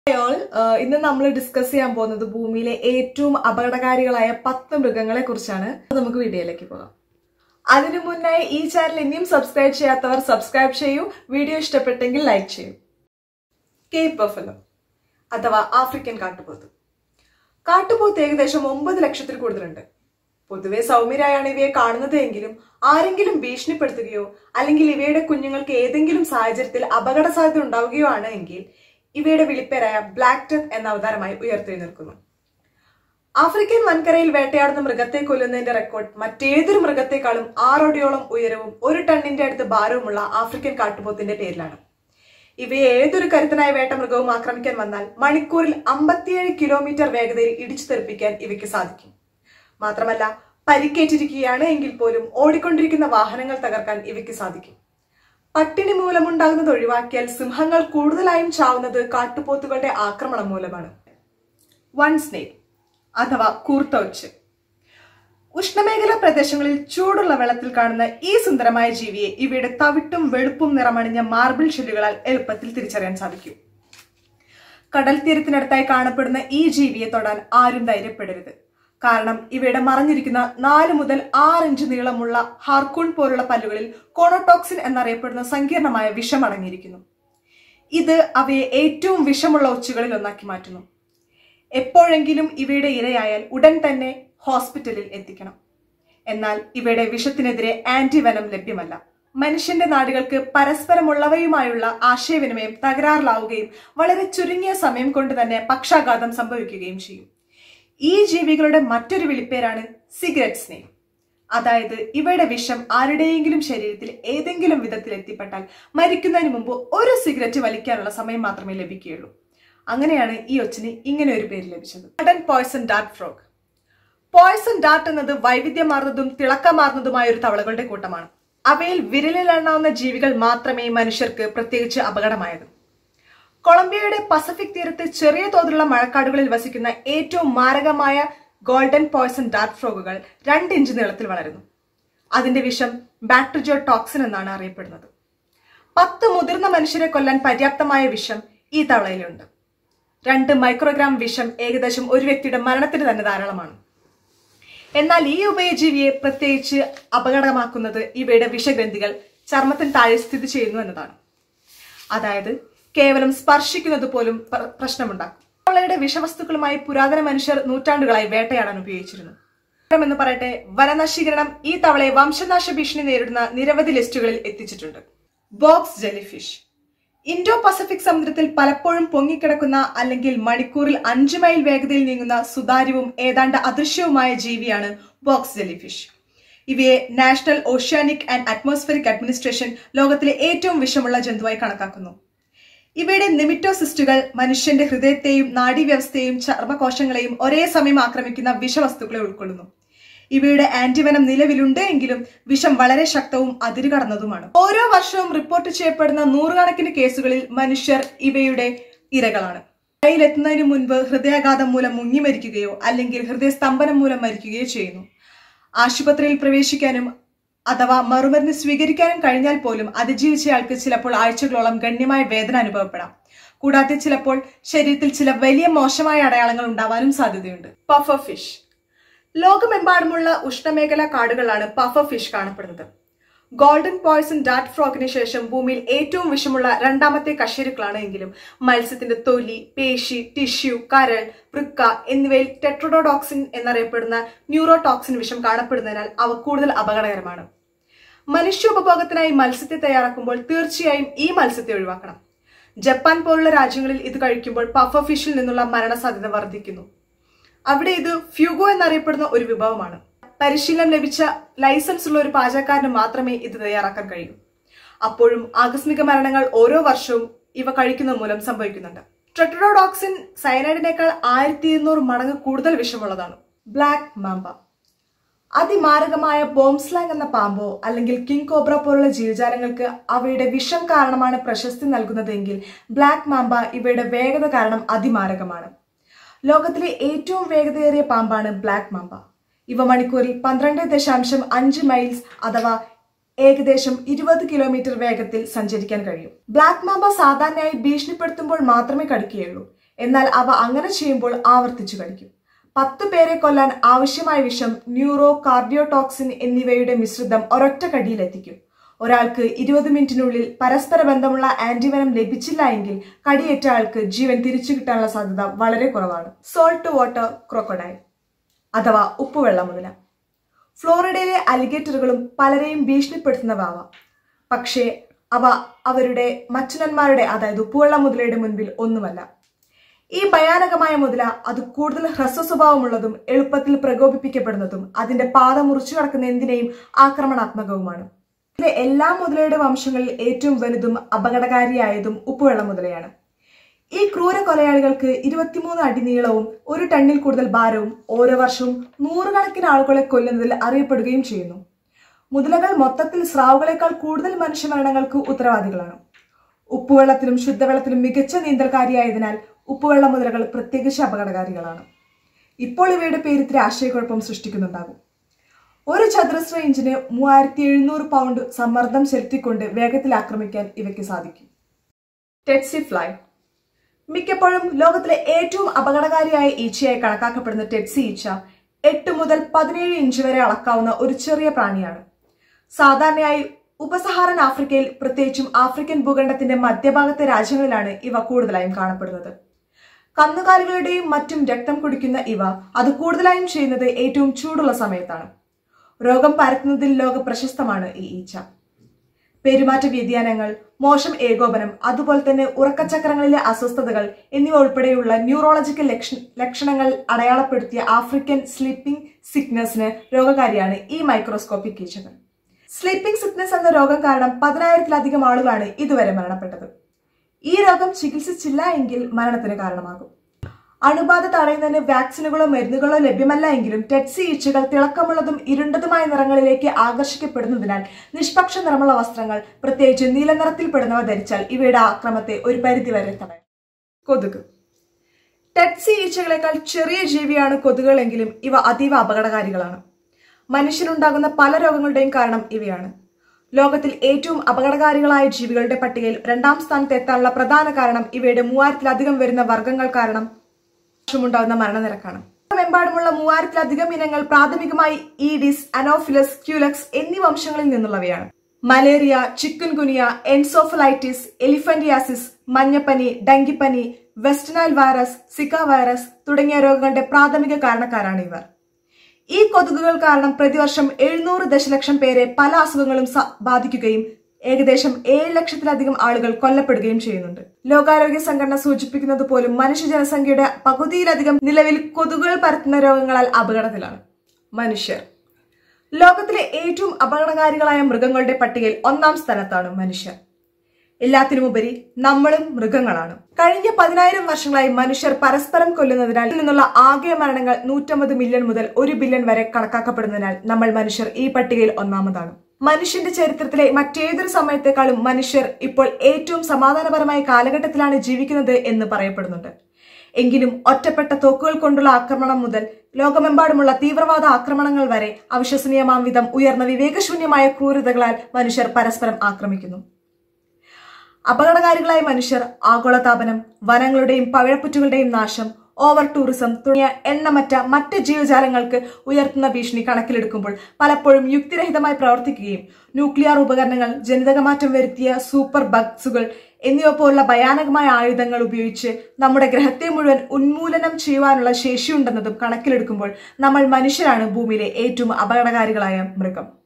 all ഇന്ന് നമ്മൾ discuss ചെയ്യാൻ പോകുന്നത് ഭൂമിയിലെ ഏറ്റവും അപകടകാരികളായ പത്ത് മൃഗങ്ങളെ കുറിച്ചാണ് നമുക്ക് വീഡിയോയിലേക്ക് പോകാം അതിനു മുന്നായി ഈ ചാനൽ ഇനിയും സബ്സ്ക്രൈബ് ചെയ്യാത്തവർ സബ്സ്ക്രൈബ് ചെയ്യൂ വീഡിയോ ഇഷ്ടപ്പെട്ടെങ്കിൽ ലൈക്ക് ചെയ്യൂ കേപ്പ് ബഫലോ അഥവാ ആഫ്രിക്കൻ കാട്ടുപോത്ത് കാട്ടുപോത്ത് ഏകദേശം ഒമ്പത് ലക്ഷത്തിൽ കൂടുതലുണ്ട് പൊതുവെ സൗമ്യരായാണ് ഇവയെ കാണുന്നത് എങ്കിലും ആരെങ്കിലും ഭീഷണിപ്പെടുത്തുകയോ അല്ലെങ്കിൽ ഇവയുടെ കുഞ്ഞുങ്ങൾക്ക് ഏതെങ്കിലും സാഹചര്യത്തിൽ അപകട സാധ്യത ഉണ്ടാവുകയോ ആണ് എങ്കിൽ ഇവയുടെ വിളിപ്പേരായ ബ്ലാക്ക് ഡെത്ത് എന്ന അവതാരമായി ഉയർത്തെഴുന്നേൽക്കുന്നു ആഫ്രിക്കൻ വൻകരയിൽ വേട്ടയാടുന്ന മൃഗത്തെ കൊല്ലുന്നതിന്റെ റെക്കോർഡ് മറ്റേതൊരു മൃഗത്തെക്കാളും ആറോടിയോളം ഉയരവും ഒരു ടണ്ണിന്റെ അടുത്ത് ഭാരവുമുള്ള ആഫ്രിക്കൻ കാട്ടുപോത്തിന്റെ പേരിലാണ് ഇവയെ ഏതൊരു കരുത്തനായ വേട്ടമൃഗവും ആക്രമിക്കാൻ വന്നാൽ മണിക്കൂറിൽ അമ്പത്തിയേഴ് കിലോമീറ്റർ വേഗതയിൽ ഇടിച്ചു തെറിപ്പിക്കാൻ ഇവയ്ക്ക് സാധിക്കും മാത്രമല്ല പരിക്കേറ്റിരിക്കുകയാണ് എങ്കിൽ പോലും ഓടിക്കൊണ്ടിരിക്കുന്ന വാഹനങ്ങൾ തകർക്കാൻ ഇവയ്ക്ക് സാധിക്കും പട്ടിണി മൂലമുണ്ടാകുന്നത് ഒഴിവാക്കിയാൽ സിംഹങ്ങൾ കൂടുതലായും ചാവുന്നത് കാട്ടുപോത്തുകളുടെ ആക്രമണം മൂലമാണ് വൺ സ്നേക് അഥവാ കൂർത്ത ഒച്ച് ഉഷ്ണമേഖലാ പ്രദേശങ്ങളിൽ ചൂടുള്ള വെള്ളത്തിൽ കാണുന്ന ഈ സുന്ദരമായ ജീവിയെ ഇവയുടെ തവിട്ടും വെളുപ്പും നിറമണിഞ്ഞ മാർബിൾ ഷെല്ലുകളാൽ എളുപ്പത്തിൽ തിരിച്ചറിയാൻ സാധിക്കും കടൽ തീരത്തിനടുത്തായി കാണപ്പെടുന്ന ഈ ജീവിയെ തൊടാൻ ആരും ധൈര്യപ്പെടരുത് കാരണം ഇവയുടെ മറഞ്ഞിരിക്കുന്ന നാല് മുതൽ ആറ് ഇഞ്ച് നീളമുള്ള ഹാർക്കൂൺ പോലുള്ള പല്ലുകളിൽ കോണോടോക്സിൻ എന്നറിയപ്പെടുന്ന സങ്കീർണമായ വിഷം അടങ്ങിയിരിക്കുന്നു ഇത് അവയെ ഏറ്റവും വിഷമുള്ള ഒച്ചുകളിൽ ഒന്നാക്കി മാറ്റുന്നു എപ്പോഴെങ്കിലും ഇവയുടെ ഇരയായാൽ ഉടൻ തന്നെ ഹോസ്പിറ്റലിൽ എത്തിക്കണം എന്നാൽ ഇവയുടെ വിഷത്തിനെതിരെ ആന്റിവനം ലഭ്യമല്ല മനുഷ്യന്റെ നാടുകൾക്ക് പരസ്പരമുള്ളവയുമായുള്ള ആശയവിനിമയം തകരാറിലാവുകയും വളരെ ചുരുങ്ങിയ സമയം കൊണ്ട് തന്നെ പക്ഷാഘാതം സംഭവിക്കുകയും ചെയ്യും ഈ ജീവികളുടെ മറ്റൊരു വിളിപ്പേരാണ് സിഗരറ്റ് സ്നേഹ് അതായത് ഇവയുടെ വിഷം ആരുടെയെങ്കിലും ശരീരത്തിൽ ഏതെങ്കിലും വിധത്തിൽ എത്തിപ്പെട്ടാൽ മരിക്കുന്നതിന് മുമ്പ് ഒരു സിഗരറ്റ് വലിക്കാനുള്ള സമയം മാത്രമേ ലഭിക്കുകയുള്ളൂ അങ്ങനെയാണ് ഈ ഒച്ചിന് ഇങ്ങനെ ഒരു പേര് ലഭിച്ചത് sudden poison dart frog poison dart എന്നത് വൈവിധ്യമാർന്നതും തിളക്കമാർന്നതുമായ ഒരു തവളകളുടെ കൂട്ടമാണ് അവയിൽ വിരലിലെണ്ണാവുന്ന ജീവികൾ മാത്രമേ മനുഷ്യർക്ക് പ്രത്യേകിച്ച് അപകടമായത് കൊളംബിയയുടെ പസഫിക് തീരത്ത് ചെറിയ തോതിലുള്ള മഴക്കാടുകളിൽ വസിക്കുന്ന ഏറ്റവും മാരകമായ ഗോൾഡൻ പോയ്സൺ ഡാർട്ട് ഫ്രോഗുകൾ രണ്ട് ഇഞ്ച് നീളത്തിൽ വളരുന്നു അതിന്റെ വിഷം ബാക്ടറിജോ ടോക്സിൻ എന്നാണ് അറിയപ്പെടുന്നത് പത്ത് മുതിർന്ന മനുഷ്യരെ കൊല്ലാൻ പര്യാപ്തമായ വിഷം ഈ തവളയിലുണ്ട് രണ്ട് മൈക്രോഗ്രാം വിഷം ഏകദേശം ഒരു വ്യക്തിയുടെ മരണത്തിന് തന്നെ ധാരാളമാണ് എന്നാൽ ഈ ഉഭയജീവിയെ പ്രത്യേകിച്ച് അപകടമാക്കുന്നത് ഇവയുടെ വിഷഗ്രന്ഥികൾ ചർമ്മത്തിന് താഴെ സ്ഥിതി ചെയ്യുന്നു എന്നതാണ് അതായത് കേവലം സ്പർശിക്കുന്നത് പോലും പ്ര- പ്രശ്നമുണ്ടാക്കും തവളയുടെ വിഷവസ്തുക്കളുമായി പുരാതന മനുഷ്യർ നൂറ്റാണ്ടുകളായി വേട്ടയാടാൻ ഉപയോഗിച്ചിരുന്നു എന്ന് പറയട്ടെ വനനശീകരണം ഈ തവളയെ വംശനാശ ഭീഷണി നേരിടുന്ന നിരവധി ലിസ്റ്റുകളിൽ എത്തിച്ചിട്ടുണ്ട് ബോക്സ് ജെലിഫിഷ് ഇൻഡോ പസഫിക് സമുദ്രത്തിൽ പലപ്പോഴും പൊങ്ങിക്കിടക്കുന്ന അല്ലെങ്കിൽ മണിക്കൂറിൽ അഞ്ചു മൈൽ വേഗതയിൽ നീങ്ങുന്ന സുതാര്യവും ഏതാണ്ട് അദൃശ്യവുമായ ജീവിയാണ് ബോക്സ് ജെലിഫിഷ് ഇവയെ national oceanic and atmospheric administration ലോകത്തിലെ ഏറ്റവും വിഷമുള്ള ജന്തുവായി കണക്കാക്കുന്നു ഇവയുടെ നിമിറ്റോസിസ്റ്റുകൾ മനുഷ്യന്റെ ഹൃദയത്തെയും നാഡീവ്യവസ്ഥയെയും ചർമ്മകോശങ്ങളെയും ഒരേ സമയം ആക്രമിക്കുന്ന വിഷവസ്തുക്കളെ ഉൾക്കൊള്ളുന്നു ഇവയുടെ ആന്റിവനം നിലവിലുണ്ട് എങ്കിലും വിഷം വളരെ ശക്തവും അതിരുകടന്നതുമാണ് ഓരോ വർഷവും റിപ്പോർട്ട് ചെയ്യപ്പെടുന്ന നൂറുകണക്കിന് കേസുകളിൽ മനുഷ്യർ ഇവയുടെ ഇരകളാണ് കയ്യിലെത്തുന്നതിന് മുൻപ് ഹൃദയാഘാതം മൂലം മുങ്ങി മരിക്കുകയോ അല്ലെങ്കിൽ ഹൃദയസ്തംഭനം മൂലം മരിക്കുകയോ ചെയ്യുന്നു ആശുപത്രിയിൽ പ്രവേശിക്കാനും അഥവാ മറുമരുന്ന് സ്വീകരിക്കാനും കഴിഞ്ഞാൽ പോലും അതിജീവിച്ചയാൾക്ക് ചിലപ്പോൾ ആഴ്ചകളോളം ഗണ്യമായ വേദന അനുഭവപ്പെടാം കൂടാതെ ചിലപ്പോൾ ശരീരത്തിൽ ചില വലിയ മോശമായ അടയാളങ്ങൾ ഉണ്ടാവാനും സാധ്യതയുണ്ട് പഫർ ഫിഷ് ലോകമെമ്പാടുമുള്ള ഉഷ്ണമേഖലാ കാടുകളിലാണ് പഫർ ഫിഷ് കാണപ്പെടുന്നത് ഗോൾഡൻ പോയ്സൺ ഡാർട്ട് ഫ്രോഗിന് ശേഷം ഭൂമിയിൽ ഏറ്റവും വിഷമുള്ള രണ്ടാമത്തെ കശേരുക്കളാണ് എങ്കിലും മത്സ്യത്തിന്റെ തൊലി പേശി ടിഷ്യൂ കരൾ വൃക്ക എന്നിവയിൽ ടെട്രോഡോക്സിൻ എന്നറിയപ്പെടുന്ന ന്യൂറോടോക്സിൻ വിഷം കാണപ്പെടുന്നതിനാൽ അവ കൂടുതൽ അപകടകരമാണ് മനുഷ്യോപഭോഗത്തിനായി മത്സ്യത്തെ തയ്യാറാക്കുമ്പോൾ തീർച്ചയായും ഈ മത്സ്യത്തെ ഒഴിവാക്കണം ജപ്പാൻ പോലുള്ള രാജ്യങ്ങളിൽ ഇത് കഴിക്കുമ്പോൾ പഫർ ഫിഷിൽ നിന്നുള്ള മരണസാധ്യത വർദ്ധിക്കുന്നു അവിടെ ഇത് ഫ്യൂഗോ എന്നറിയപ്പെടുന്ന ഒരു വിഭവമാണ് പരിശീലനം ലഭിച്ച ലൈസൻസ് ഉള്ള ഒരു പാചകക്കാരന് മാത്രമേ ഇത് തയ്യാറാക്കാൻ കഴിയൂ അപ്പോഴും ആകസ്മിക മരണങ്ങൾ ഓരോ വർഷവും ഇവ കഴിക്കുന്നത് മൂലം സംഭവിക്കുന്നുണ്ട് ട്രെട്രോഡോക്സിൻ സയനൈഡിനേക്കാൾ ആയിരത്തി ഇരുന്നൂറ് മടങ്ങ് കൂടുതൽ വിഷമുള്ളതാണ് ബ്ലാക്ക് മാമ്പ അതിമാരകമായ ബോംസ്ലാങ് എന്ന പാമ്പോ അല്ലെങ്കിൽ കിങ് കോബ്ര പോലുള്ള ജീവജാലങ്ങൾക്ക് അവയുടെ വിഷം കാരണമാണ് പ്രശസ്തി നൽകുന്നതെങ്കിൽ ബ്ലാക്ക് മാമ്പ ഇവയുടെ വേഗത കാരണം അതിമാരകമാണ് ലോകത്തിലെ ഏറ്റവും വേഗതയേറിയ പാമ്പാണ് ബ്ലാക്ക് മാമ്പ ഇവ മണിക്കൂറിൽ പന്ത്രണ്ട് ദശാംശം അഞ്ച് മൈൽസ് അഥവാ ഏകദേശം ഇരുപത് കിലോമീറ്റർ വേഗത്തിൽ സഞ്ചരിക്കാൻ കഴിയും ബ്ലാക്ക് മാമ്പ സാധാരണയായി ഭീഷണിപ്പെടുത്തുമ്പോൾ മാത്രമേ കടിക്കുകയുള്ളൂ എന്നാൽ അവ അങ്ങനെ ചെയ്യുമ്പോൾ ആവർത്തിച്ചു കഴിക്കും പത്തു പേരെ കൊല്ലാൻ ആവശ്യമായ വിഷം ന്യൂറോ കാർഡിയോടോക്സിൻ എന്നിവയുടെ മിശ്രിതം ഒരൊറ്റ കടിയിലെത്തിക്കും ഒരാൾക്ക് ഇരുപത് മിനിറ്റിനുള്ളിൽ പരസ്പര ബന്ധമുള്ള ആന്റിവനം ലഭിച്ചില്ല എങ്കിൽ കടിയേറ്റ ആൾക്ക് ജീവൻ തിരിച്ചു കിട്ടാനുള്ള സാധ്യത വളരെ കുറവാണ് സോൾട്ട് വാട്ടർ ക്രോക്കഡൈൽ അഥവാ ഉപ്പുവെള്ള മുതല ഫ്ലോറിഡയിലെ അലിഗേറ്ററുകളും പലരെയും ഭീഷണിപ്പെടുത്തുന്നവ ആവാം പക്ഷേ അവ അവരുടെ മച്ചുനന്മാരുടെ അതായത് ഉപ്പുവെള്ള മുതലയുടെ മുൻപിൽ ഒന്നുമല്ല ഈ ഭയാനകമായ മുതല അത് കൂടുതൽ ഹ്രസ്വ സ്വഭാവമുള്ളതും എളുപ്പത്തിൽ പ്രകോപിപ്പിക്കപ്പെടുന്നതും അതിന്റെ പാത മുറിച്ചു കടക്കുന്ന എന്തിനേയും ആക്രമണാത്മകവുമാണ് ഇതിലെ എല്ലാ മുതലയുടെ വംശങ്ങളിൽ ഏറ്റവും വലുതും അപകടകാരിയായതും ഉപ്പുവെള്ള മുതലയാണ് ഈ ക്രൂര കൊലയാളികൾക്ക് ഇരുപത്തിമൂന്ന് അടി നീളവും ഒരു ടണ്ണിൽ കൂടുതൽ ഭാരവും ഓരോ വർഷവും നൂറുകണക്കിന് ആളുകളെ കൊല്ലുന്നതിൽ അറിയപ്പെടുകയും ചെയ്യുന്നു മുതലകൾ മൊത്തത്തിൽ സ്രാവുകളെക്കാൾ കൂടുതൽ മനുഷ്യമരണങ്ങൾക്ക് ഉത്തരവാദികളാണ് ഉപ്പുവെള്ളത്തിലും ശുദ്ധവെള്ളത്തിലും മികച്ച നീന്തൽക്കാരിയായതിനാൽ ഉപ്പുവെള്ള മുതലകൾ പ്രത്യേകിച്ച് അപകടകാരികളാണ് ഇപ്പോൾ ഇവയുടെ പേര് ഇത്തിരി ആശയക്കുഴപ്പം സൃഷ്ടിക്കുന്നുണ്ടാകും ഒരു ചതുരശ്ര ഇഞ്ചിന് മൂവായിരത്തി എഴുന്നൂറ് പൗണ്ട് സമ്മർദ്ദം ചെലുത്തിക്കൊണ്ട് വേഗത്തിൽ ആക്രമിക്കാൻ ഇവയ്ക്ക് സാധിക്കും ടെറ്റ്സി ഫ്ലൈ മിക്കപ്പോഴും ലോകത്തിലെ ഏറ്റവും അപകടകാരിയായ ഈച്ചയായി കണക്കാക്കപ്പെടുന്ന ടെറ്റ്സി ഈച്ച എട്ട് മുതൽ പതിനേഴ് ഇഞ്ച് വരെ അളക്കാവുന്ന ഒരു ചെറിയ പ്രാണിയാണ് സാധാരണയായി ഉപസഹാറൻ ആഫ്രിക്കയിൽ പ്രത്യേകിച്ചും ആഫ്രിക്കൻ ഭൂഖണ്ഡത്തിന്റെ മധ്യഭാഗത്തെ രാജ്യങ്ങളിലാണ് ഇവ കൂടുതലായും കാണപ്പെടുന്നത് കന്നുകാലികളുടെയും മറ്റും രക്തം കുടിക്കുന്ന ഇവ അത് കൂടുതലായും ചെയ്യുന്നത് ഏറ്റവും ചൂടുള്ള സമയത്താണ് രോഗം പരത്തുന്നതിൽ ലോക പ്രശസ്തമാണ് ഈ ഈച്ച പെരുമാറ്റ വ്യതിയാനങ്ങൾ മോശം ഏകോപനം അതുപോലെ തന്നെ ഉറക്കചക്രങ്ങളിലെ അസ്വസ്ഥതകൾ എന്നിവ ഉൾപ്പെടെയുള്ള ന്യൂറോളജിക്കൽ ലക്ഷ ലക്ഷണങ്ങൾ അടയാളപ്പെടുത്തിയ ആഫ്രിക്കൻ സ്ലീപ്പിംഗ് സിക്നസിന് രോഗകാരിയാണ് ഈ മൈക്രോസ്കോപ്പിക് ഈച്ചകൾ സ്ലീപ്പിംഗ് സിക്നസ് എന്ന രോഗം കാരണം പതിനായിരത്തിലധികം ആളുകളാണ് ഇതുവരെ മരണപ്പെട്ടത് ഈ രോഗം ചികിത്സിച്ചില്ല എങ്കിൽ മരണത്തിന് കാരണമാകും അണുബാധ തടയുന്നതിന് വാക്സിനുകളോ മരുന്നുകളോ ലഭ്യമല്ല എങ്കിലും ടെറ്റ്സി ഈച്ചകൾ തിളക്കമുള്ളതും ഇരുണ്ടതുമായ നിറങ്ങളിലേക്ക് ആകർഷിക്കപ്പെടുന്നതിനാൽ നിഷ്പക്ഷ നിറമുള്ള വസ്ത്രങ്ങൾ പ്രത്യേകിച്ച് നീല നിറത്തിൽപ്പെടുന്നവ ധരിച്ചാൽ ഇവയുടെ ആക്രമത്തെ ഒരു പരിധിവരെ തടയാം കൊതുക് ടെറ്റ്സി ഈച്ചകളെക്കാൾ ചെറിയ ജീവിയാണ് കൊതുകുകളെങ്കിലും ഇവ അതീവ അപകടകാരികളാണ് മനുഷ്യനുണ്ടാകുന്ന പല രോഗങ്ങളുടെയും കാരണം ഇവയാണ് ലോകത്തിൽ ഏറ്റവും അപകടകാരികളായ ജീവികളുടെ പട്ടികയിൽ രണ്ടാം സ്ഥാനത്ത് എത്താനുള്ള പ്രധാന കാരണം ഇവയുടെ മൂവായിരത്തിലധികം വരുന്ന വർഗ്ഗങ്ങൾ കാരണം ഉണ്ടാകുന്ന മരണനിരക്കാണ് ലോകമെമ്പാടുമുള്ള മൂവായിരത്തിലധികം ഇനങ്ങൾ പ്രാഥമികമായി ഈഡിസ് അനോഫിലസ് ക്യൂലക്സ് എന്നീ വംശങ്ങളിൽ നിന്നുള്ളവയാണ് malaria chikungunya encephalitis elephantiasis മഞ്ഞപ്പനി ഡെങ്കിപ്പനി വെസ്റ്റ്നൈൽ വൈറസ് സിക്ക വൈറസ് തുടങ്ങിയ രോഗങ്ങളുടെ പ്രാഥമിക കാരണക്കാരാണ് ഇവർ ഈ കൊതുകുകൾ കാരണം പ്രതിവർഷം എഴുന്നൂറ് ദശലക്ഷം പേരെ പല അസുഖങ്ങളും ബാധിക്കുകയും ഏകദേശം ഏഴ് ലക്ഷത്തിലധികം ആളുകൾ കൊല്ലപ്പെടുകയും ചെയ്യുന്നുണ്ട് ലോകാരോഗ്യ സംഘടന സൂചിപ്പിക്കുന്നത് പോലും മനുഷ്യ ജനസംഖ്യയുടെ പകുതിയിലധികം നിലവിൽ കൊതുകുകൾ പരത്തുന്ന രോഗങ്ങളാൽ അപകടത്തിലാണ് മനുഷ്യർ ലോകത്തിലെ ഏറ്റവും അപകടകാരികളായ മൃഗങ്ങളുടെ പട്ടികയിൽ ഒന്നാം സ്ഥാനത്താണ് മനുഷ്യർ എല്ലാത്തിനുമുപരി നമ്മളും മൃഗങ്ങളാണ് കഴിഞ്ഞ പതിനായിരം വർഷങ്ങളായി മനുഷ്യർ പരസ്പരം കൊല്ലുന്നതിനാൽ നിന്നുള്ള ആകെ മരണങ്ങൾ നൂറ്റമ്പത് മില്യൺ മുതൽ ഒരു ബില്യൺ വരെ കണക്കാക്കപ്പെടുന്നതിനാൽ നമ്മൾ മനുഷ്യർ ഈ പട്ടികയിൽ ഒന്നാമതാണ് മനുഷ്യന്റെ ചരിത്രത്തിലെ മറ്റേതൊരു സമയത്തെക്കാളും മനുഷ്യർ ഇപ്പോൾ ഏറ്റവും സമാധാനപരമായ കാലഘട്ടത്തിലാണ് ജീവിക്കുന്നത് എന്ന് പറയപ്പെടുന്നുണ്ട് എങ്കിലും ഒറ്റപ്പെട്ട തോക്കുകൾ കൊണ്ടുള്ള ആക്രമണം മുതൽ ലോകമെമ്പാടുമുള്ള തീവ്രവാദ ആക്രമണങ്ങൾ വരെ അവിശ്വസനീയമാം വിധം ഉയർന്ന വിവേകശൂന്യമായ ക്രൂരതകളാൽ മനുഷ്യർ പരസ്പരം ആക്രമിക്കുന്നു അപകടകാരികളായ മനുഷ്യർ ആഗോളതാപനം വനങ്ങളുടെയും പവിഴപ്പുറ്റുകളുടെയും നാശം ഓവർ ടൂറിസം തുടങ്ങിയ എണ്ണമറ്റ മറ്റ് ജീവജാലങ്ങൾക്ക് ഉയർത്തുന്ന ഭീഷണി കണക്കിലെടുക്കുമ്പോൾ പലപ്പോഴും യുക്തിരഹിതമായി പ്രവർത്തിക്കുകയും ന്യൂക്ലിയർ ഉപകരണങ്ങൾ ജനിതകമാറ്റം വരുത്തിയ സൂപ്പർ ബഗ്സുകൾ എന്നിവ പോലുള്ള ഭയാനകമായ ആയുധങ്ങൾ ഉപയോഗിച്ച് നമ്മുടെ ഗ്രഹത്തെ മുഴുവൻ ഉന്മൂലനം ചെയ്യുവാനുള്ള ശേഷിയുണ്ടെന്നതും കണക്കിലെടുക്കുമ്പോൾ നമ്മൾ മനുഷ്യരാണ് ഭൂമിയിലെ ഏറ്റവും അപകടകാരികളായ മൃഗം